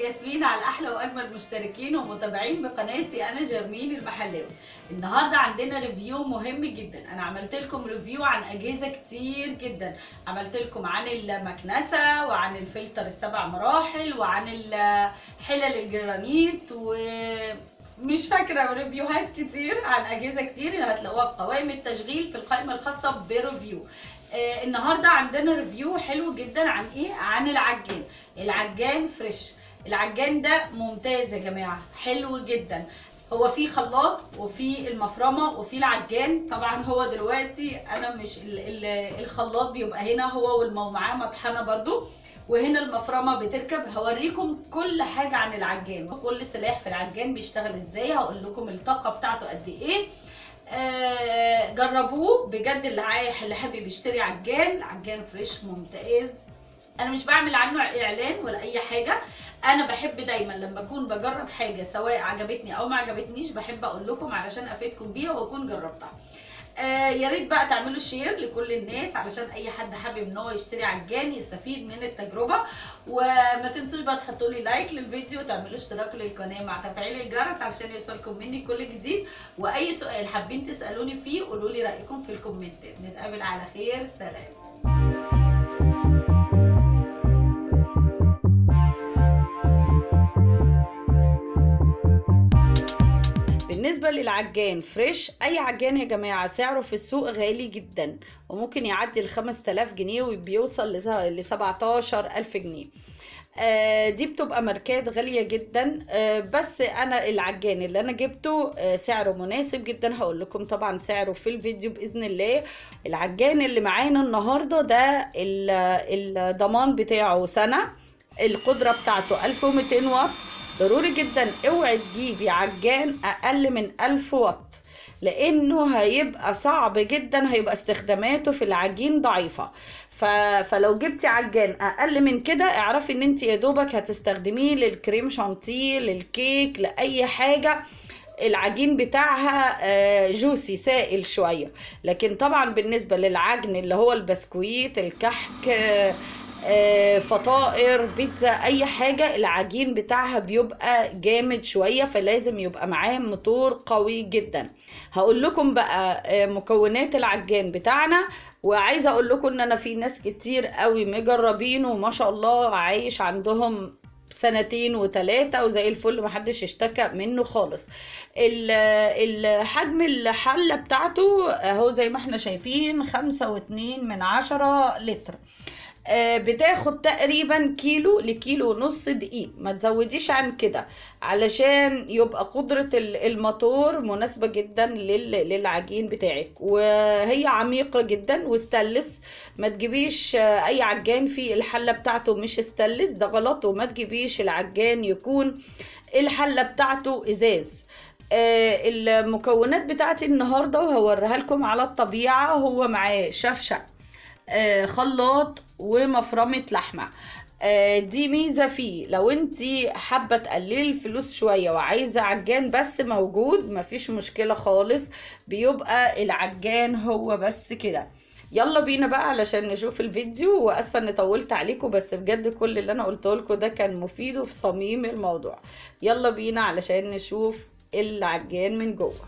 ياسمين على احلى واجمل مشتركين ومتابعين بقناتي انا جرمين المحلاوي النهارده عندنا ريفيو مهم جدا انا عملت لكم ريفيو عن اجهزه كتير جدا عملت لكم عن المكنسه وعن الفلتر السبع مراحل وعن ال- حلل الجرانيت و مش فاكره ريفيوهات كتير عن اجهزه كتير هتلاقوها في قوائم التشغيل في القائمه الخاصه بريفيو آه النهارده عندنا ريفيو حلو جدا عن ايه عن العجان العجان فريش العجان ده ممتاز يا جماعه حلو جدا هو في خلاط وفي المفرمه وفي العجان طبعا هو دلوقتي انا مش ال ال الخلاط بيبقى هنا هو والمومعاه مطحنه برضو وهنا المفرمه بتركب هوريكم كل حاجه عن العجان كل سلاح في العجان بيشتغل ازاي هقول لكم الطاقه بتاعته قد ايه آه جربوه بجد اللي عايح اللي حابب يشتري عجان عجان فريش ممتاز انا مش بعمل عنه اعلان ولا اي حاجه انا بحب دايما لما اكون بجرب حاجه سواء عجبتني او ما عجبتنيش بحب اقول لكم علشان افيدكم بيها واكون جربتها آه يا ريت بقى تعملوا شير لكل الناس علشان اي حد حابب ان هو يشتري عجان يستفيد من التجربه وما تنسوش بقى تحطوا لي لايك للفيديو وتعملوا اشتراك للقناه مع تفعيل الجرس علشان يوصلكم مني كل جديد واي سؤال حابين تسالوني فيه قولوا لي رايكم في الكومنتات نتقابل على خير سلام بالنسبة للعجان فريش أي عجان يا جماعة سعره في السوق غالي جدا وممكن يعدي ال 5000 جنيه وبيوصل ل 17000 جنيه آه دي بتبقى ماركات غالية جدا آه بس أنا العجان اللي أنا جبته آه سعره مناسب جدا هقول لكم طبعا سعره في الفيديو بإذن الله العجان اللي معانا النهاردة ده الضمان بتاعه سنة القدرة بتاعته 1200 واط ضروري جدا اوعي تجيبي عجان اقل من 1000 واط لانه هيبقى صعب جدا هيبقى استخداماته في العجين ضعيفه ف... فلو جبتي عجان اقل من كده اعرفي ان انت يا دوبك هتستخدميه للكريم شانتيه للكيك لاي حاجه العجين بتاعها جوسي سائل شويه لكن طبعا بالنسبه للعجن اللي هو البسكويت الكحك فطائر بيتزا اي حاجه العجين بتاعها بيبقى جامد شويه فلازم يبقى معاه موتور قوي جدا هقول لكم بقى مكونات العجان بتاعنا وعايزه اقول لكم ان انا في ناس كتير قوي مجربينه وما شاء الله عايش عندهم سنتين وثلاثة وزي الفل محدش اشتكى منه خالص الحجم الحلة بتاعته اهو زي ما احنا شايفين خمسة واتنين من عشرة لتر بتاخد تقريبا كيلو لكيلو ونص دقيق ما تزوديش عن كده علشان يبقى قدرة الموتور مناسبة جدا للعجين بتاعك وهي عميقة جدا واستلس ما تجيبيش اي عجان في الحلة بتاعته مش استلس ده غلط وما تجيبيش العجان يكون الحلة بتاعته ازاز المكونات بتاعتي النهاردة وهوريها لكم على الطبيعة هو معاه شفشق خلاط ومفرمة لحمة دي ميزة فيه لو انت حابة تقللي الفلوس شوية وعايزة عجان بس موجود مفيش مشكلة خالص بيبقى العجان هو بس كده يلا بينا بقى علشان نشوف الفيديو واسفه اني طولت عليكم بس بجد كل اللي انا قلته لكم ده كان مفيد وفي صميم الموضوع يلا بينا علشان نشوف العجان من جوه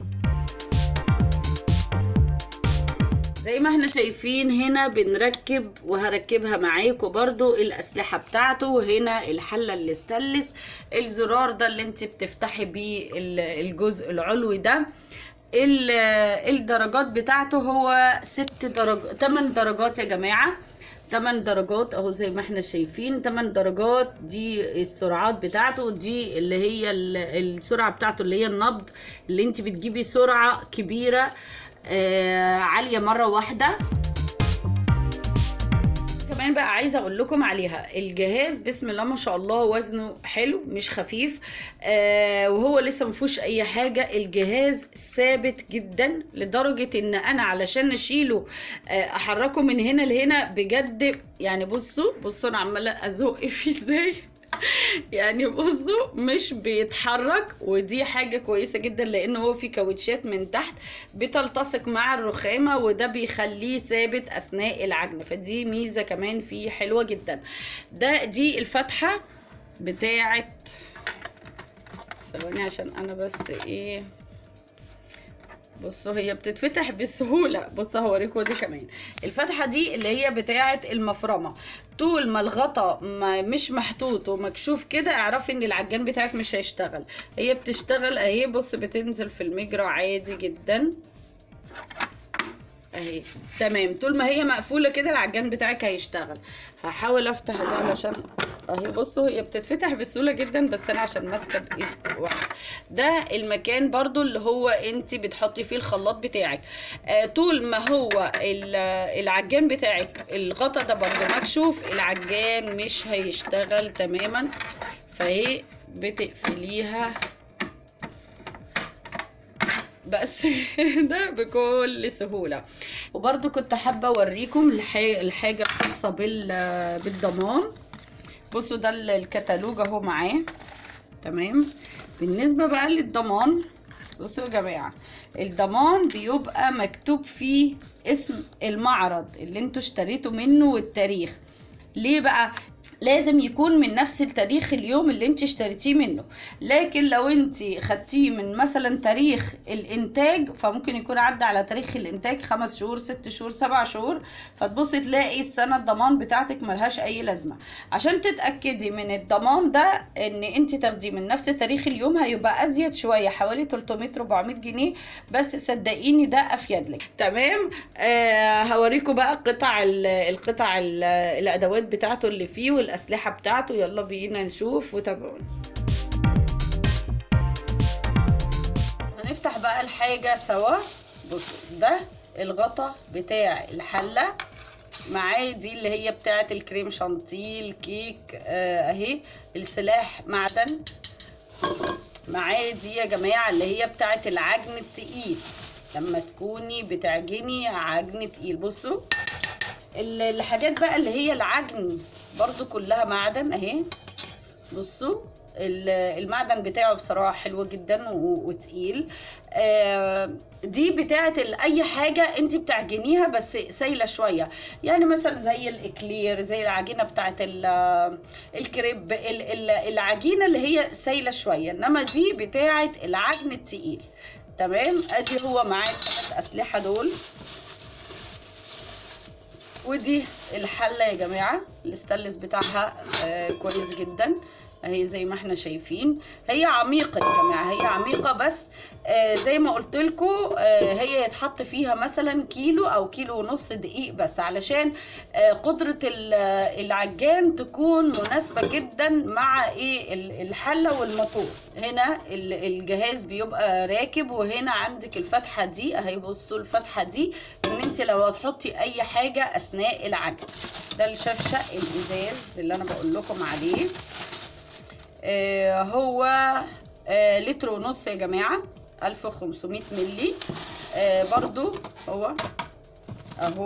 زي ما احنا شايفين هنا بنركب وهركبها معاكم برضو الاسلحه بتاعته وهنا الحله اللي استلس الزرار ده اللي انت بتفتحي بيه الجزء العلوي ده الدرجات بتاعته هو ست درجات 8 درجات يا جماعه 8 درجات اهو زي ما احنا شايفين 8 درجات دي السرعات بتاعته دي اللي هي السرعه بتاعته اللي هي النبض اللي انت بتجيبي سرعه كبيره آه عاليه مره واحده كمان بقى عايزه اقول لكم عليها الجهاز بسم الله ما شاء الله وزنه حلو مش خفيف آه وهو لسه ما فيهوش اي حاجه الجهاز ثابت جدا لدرجه ان انا علشان اشيله آه احركه من هنا لهنا بجد يعني بصوا بصوا انا عماله ازق فيه ازاي يعني بصوا مش بيتحرك ودي حاجه كويسه جدا لان هو في كاوتشات من تحت بتلتصق مع الرخامه وده بيخليه ثابت اثناء العجن فدي ميزه كمان فيه حلوه جدا ده دي الفتحه بتاعه ثواني عشان انا بس ايه بصوا هي بتتفتح بسهولة بصوا هوريكم دي كمان الفتحة دي اللي هي بتاعة المفرمة طول ما الغطا ما مش محطوط ومكشوف كده اعرفي ان العجان بتاعك مش هيشتغل هي بتشتغل اهي بص بتنزل في المجرى عادي جدا اهي تمام طول ما هي مقفوله كده العجان بتاعك هيشتغل هحاول افتح ده علشان اهي بصوا هي بتتفتح بسهوله جدا بس انا عشان ماسكه بايد واحده ده المكان برضو اللي هو انت بتحطي فيه الخلاط بتاعك آه طول ما هو العجان بتاعك الغطا ده برضو مكشوف العجان مش هيشتغل تماما فهي بتقفليها بس ده بكل سهوله وبرده كنت حابه اوريكم الحاجه الخاصه بالضمان بصوا ده الكتالوج اهو معاه تمام بالنسبه بقى للضمان بصوا يا جماعه الضمان بيبقى مكتوب فيه اسم المعرض اللي انتوا اشتريتوا منه والتاريخ ليه بقى لازم يكون من نفس التاريخ اليوم اللي انت اشتريتيه منه لكن لو انت خدتيه من مثلا تاريخ الانتاج فممكن يكون عدى على تاريخ الانتاج خمس شهور ست شهور سبع شهور فتبصي تلاقي السنه الضمان بتاعتك ملهاش اي لازمه عشان تتاكدي من الضمان ده ان انت تاخديه من نفس تاريخ اليوم هيبقى ازيد شويه حوالي 300 400 جنيه بس صدقيني ده افيد لك تمام آه هوريكم بقى قطع القطع الادوات بتاعته اللي فيه والاسلحه بتاعته يلا بينا نشوف وتابعونا هنفتح بقى الحاجه سوا بصوا ده الغطا بتاع الحله معاه دي اللي هي بتاعه الكريم شانتيه الكيك آه اهي السلاح معدن معاه دي يا جماعه اللي هي بتاعه العجن التقيل لما تكوني بتعجني عجن تقيل بصوا الحاجات بقى اللي هي العجن برضو كلها معدن اهي بصوا المعدن بتاعه بصراحه حلو جدا وتقيل آه دي بتاعه اي حاجه انت بتعجنيها بس سايله شويه يعني مثلا زي الاكلير زي العجينه بتاعه الكريب العجينه اللي هي سايله شويه انما دي بتاعه العجن التقيل تمام ادي هو معاه الثلاث اسلحه دول ودي الحله يا جماعه الاستانلس بتاعها آه كويس جدا اهي زي ما احنا شايفين هي عميقه يا جماعه هي عميقه بس آه زي ما قلت لكم آه هي يتحط فيها مثلا كيلو او كيلو ونص دقيق بس علشان آه قدره العجان تكون مناسبه جدا مع ايه الحله والموتور هنا الجهاز بيبقى راكب وهنا عندك الفتحه دي اهي بصوا الفتحه دي ان انت لو هتحطي اي حاجه اثناء العجن ده الشفشق الازاز اللي انا بقول لكم عليه آه هو آه لتر ونص يا جماعة 1500 ملي آه برضو هو اهو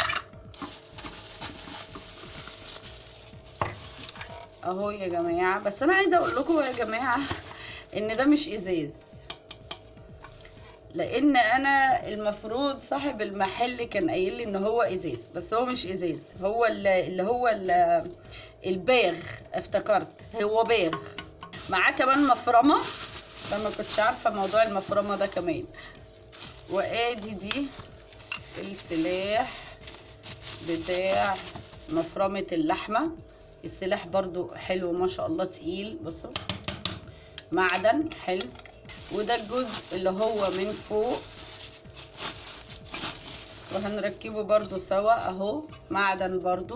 اهو يا جماعة بس انا عايزة اقول لكم يا جماعة ان ده مش ازاز لان انا المفروض صاحب المحل كان قايل لي ان هو ازاز بس هو مش ازاز هو اللي هو اللي الباغ افتكرت هو باغ معاه كمان مفرمه فما كنتش عارفه موضوع المفرمه ده كمان وادي دي السلاح بتاع مفرمه اللحمه السلاح برضو حلو ما شاء الله تقيل بصوا معدن حلو وده الجزء اللي هو من فوق وهنركبه برضو سوا اهو معدن برضو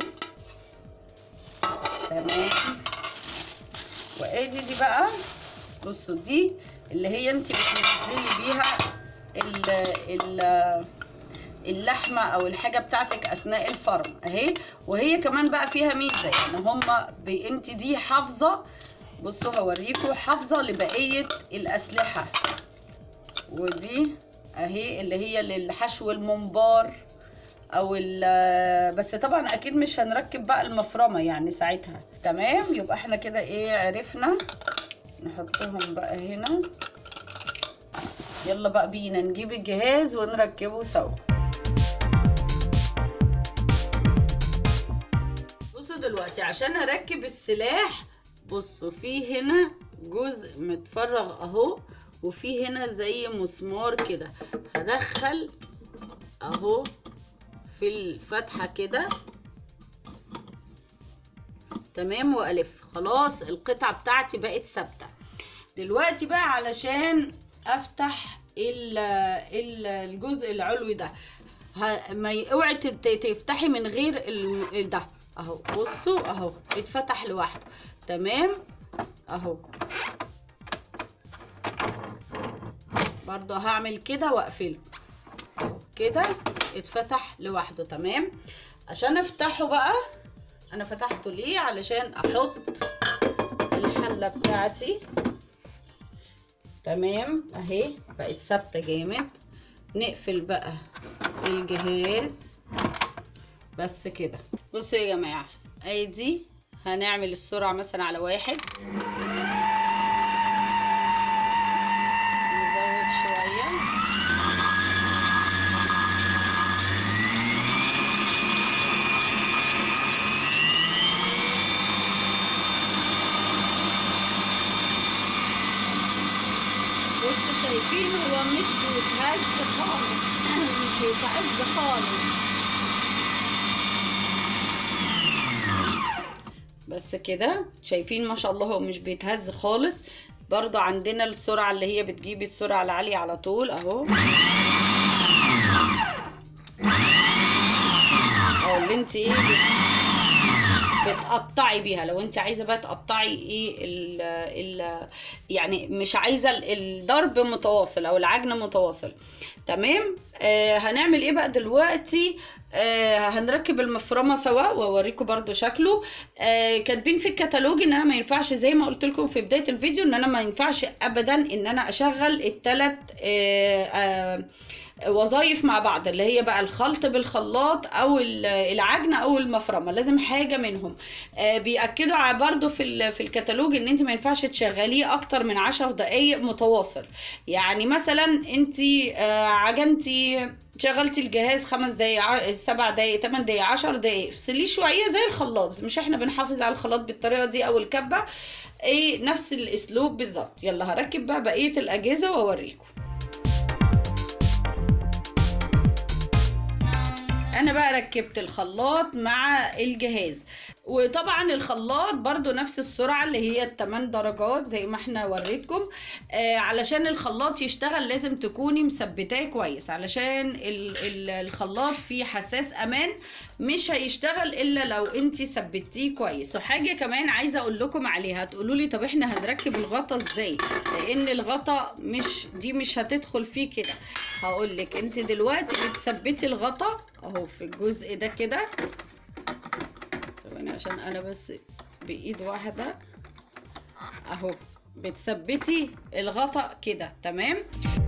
تمام وادي دي بقى بصوا دي اللي هي انت بتنزلي بيها ال ال اللحمه او الحاجه بتاعتك اثناء الفرم اهي وهي كمان بقى فيها ميزه يعني هما انت دي حافظه بصوا هوريكم حافظه لبقيه الاسلحه ودي اهي اللي هي للحشو الممبار او بس طبعا اكيد مش هنركب بقى المفرمه يعني ساعتها تمام يبقى احنا كده ايه عرفنا نحطهم بقى هنا يلا بقى بينا نجيب الجهاز ونركبه سوا بصوا دلوقتي عشان اركب السلاح بصوا في هنا جزء متفرغ اهو وفي هنا زي مسمار كده هدخل اهو في الفتحة كده تمام والف خلاص القطعة بتاعتي بقت ثابتة دلوقتي بقى علشان افتح ال ال الجزء العلوي ده ه- ما ي- اوعي تت- تفتحي من غير ال- ده اهو بصوا اهو اتفتح لوحده تمام اهو برضو هعمل كده واقفله اهو كده اتفتح لوحده تمام عشان افتحه بقى انا فتحته ليه علشان احط الحله بتاعتي تمام اهي بقت ثابته جامد نقفل بقى الجهاز بس كده بصوا يا جماعه ادي هنعمل السرعه مثلا على واحد نزود شويه بصوا شايفين هو مش بيتهز خالص مش بيتهز خالص بس كده شايفين ما شاء الله هو مش بيتهز خالص برضو عندنا السرعة اللي هي بتجيب السرعة العالية على طول اهو او اللي انت ايه بت- بتقطعي بيها لو انت عايزه بقى تقطعي ايه ال ال يعني مش عايزه ال- الضرب متواصل او العجن متواصل تمام آه هنعمل ايه بقى دلوقتي آه هنركب المفرمه سوا واوريكم برضو شكله آه كاتبين في الكتالوج ان انا ما ينفعش زي ما قلت لكم في بدايه الفيديو ان انا ما ينفعش ابدا ان انا اشغل الثلاث آه آه وظايف مع بعض اللي هي بقى الخلط بالخلاط او ال- العجن او المفرمه لازم حاجه منهم آه، بياكدوا ع- برضو في ال- في الكتالوج ان انت ما ينفعش تشغليه اكتر من عشر دقايق متواصل يعني مثلا انت عجنتي شغلتي الجهاز خمس دقايق ع- سبع دقايق تمن دقايق عشر دقايق افصليه شويه زي الخلاط مش احنا بنحافظ على الخلاط بالطريقه دي او الكبه ايه نفس الاسلوب بالظبط يلا هركب بقى بقيه الاجهزه واوريكم انا بقى ركبت الخلاط مع الجهاز وطبعا الخلاط برضو نفس السرعة اللي هي التمن درجات زي ما احنا وريتكم آه علشان الخلاط يشتغل لازم تكوني مثبتاه كويس علشان ال ال الخلاط فيه حساس امان مش هيشتغل الا لو انت ثبتيه كويس وحاجة كمان عايزة اقول لكم عليها تقولوا لي طب احنا هنركب الغطا ازاي لان الغطا مش دي مش هتدخل فيه كده هقول لك انت دلوقتي بتثبتي الغطا اهو في الجزء ده كده ثواني عشان انا بس بايد واحده اهو بتثبتي الغطا كده تمام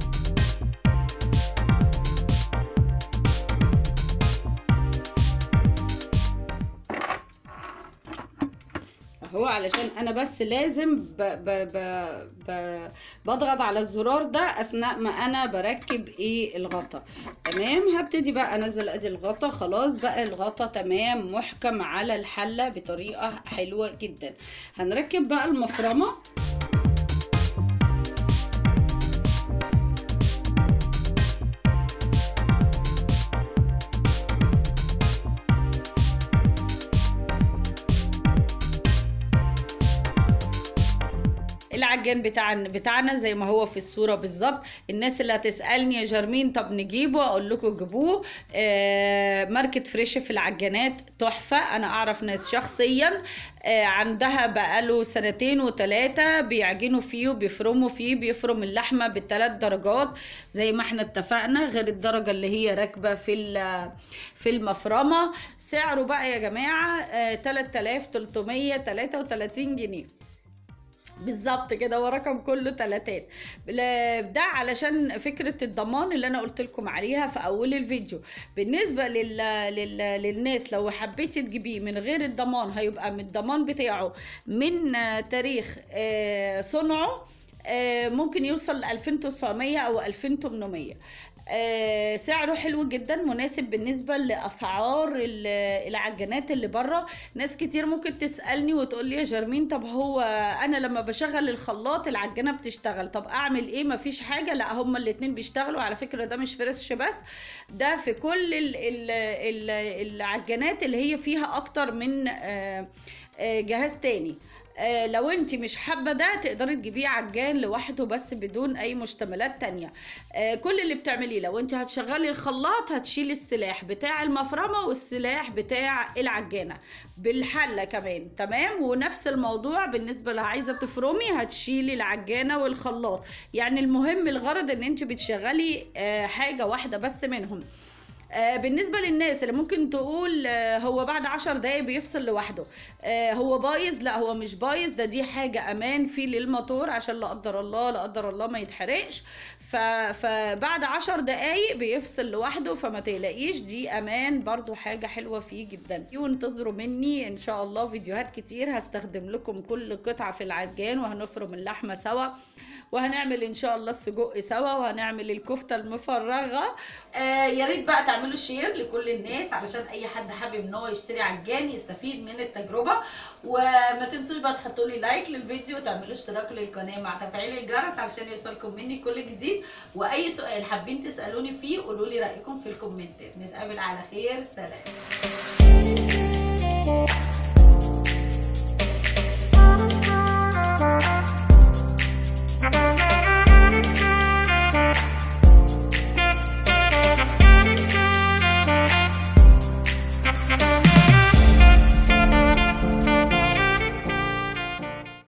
اهو علشان انا بس لازم ب ب ب ب بضغط على الزرار ده اثناء ما انا بركب ايه الغطا تمام هبتدي بقى انزل ادي الغطا خلاص بقى الغطا تمام محكم على الحله بطريقه حلوه جدا هنركب بقى المفرمه العجان بتاعنا بتاعنا زي ما هو في الصوره بالظبط الناس اللي هتسالني يا جرمين طب نجيبه اقول لكم جيبوه آه ماركه فريش في العجانات تحفه انا اعرف ناس شخصيا آه عندها بقاله سنتين وثلاثه بيعجنوا فيه وبيفرموا فيه بيفرم اللحمه بالثلاث درجات زي ما احنا اتفقنا غير الدرجه اللي هي راكبه في ال- في المفرمه سعره بقى يا جماعه آه 3333 جنيه بالظبط كده هو رقم كله تلاتات لا- ده علشان فكرة الضمان اللي انا قلت لكم عليها في اول الفيديو بالنسبة لل... لل... للناس لو حبيتي تجيبيه من غير الضمان هيبقى من الضمان بتاعه من آه، تاريخ آه، صنعه آه، ممكن يوصل ل 2900 او 2800 آه سعره حلو جدا مناسب بالنسبه لاسعار ال- العجانات اللي بره ناس كتير ممكن تسالني وتقول لي يا جرمين طب هو انا لما بشغل الخلاط العجانه بتشتغل طب اعمل ايه مفيش حاجه لا هما الاتنين بيشتغلوا على فكره ده مش فريش بس ده في كل ال ال ال العجانات اللي هي فيها اكتر من آه آه جهاز تاني آه، لو انت مش حابه ده تقدري تجيبيه عجان لوحده بس بدون اي مشتملات تانية آه، كل اللي بتعمليه لو انت هتشغلي الخلاط هتشيلي السلاح بتاع المفرمه والسلاح بتاع العجانه بالحله كمان تمام ونفس الموضوع بالنسبه لو عايزه تفرمي هتشيلي العجانه والخلاط يعني المهم الغرض ان انت بتشغلي آه، حاجه واحده بس منهم آه، بالنسبة للناس اللي ممكن تقول آه، هو بعد عشر دقايق بيفصل لوحده آه، هو بايظ لا هو مش بايظ ده دي حاجة أمان فيه للموتور عشان لا قدر الله لا قدر الله ما يتحرقش ف... فبعد عشر دقايق بيفصل لوحده فما تقلقيش دي أمان برضو حاجة حلوة فيه جدا وانتظروا مني إن شاء الله فيديوهات كتير هستخدم لكم كل قطعة في العجان وهنفرم اللحمة سوا وهنعمل ان شاء الله السجق سوا وهنعمل الكفته المفرغه آه يا ريت بقى تعملوا شير لكل الناس علشان اي حد حابب ان هو يشتري عجان يستفيد من التجربه وما تنسوش بقى تحطوا لي لايك للفيديو وتعملوا اشتراك للقناه مع تفعيل الجرس علشان يوصلكم مني كل جديد واي سؤال حابين تسالوني فيه قولوا لي رايكم في الكومنتات نتقابل على خير سلام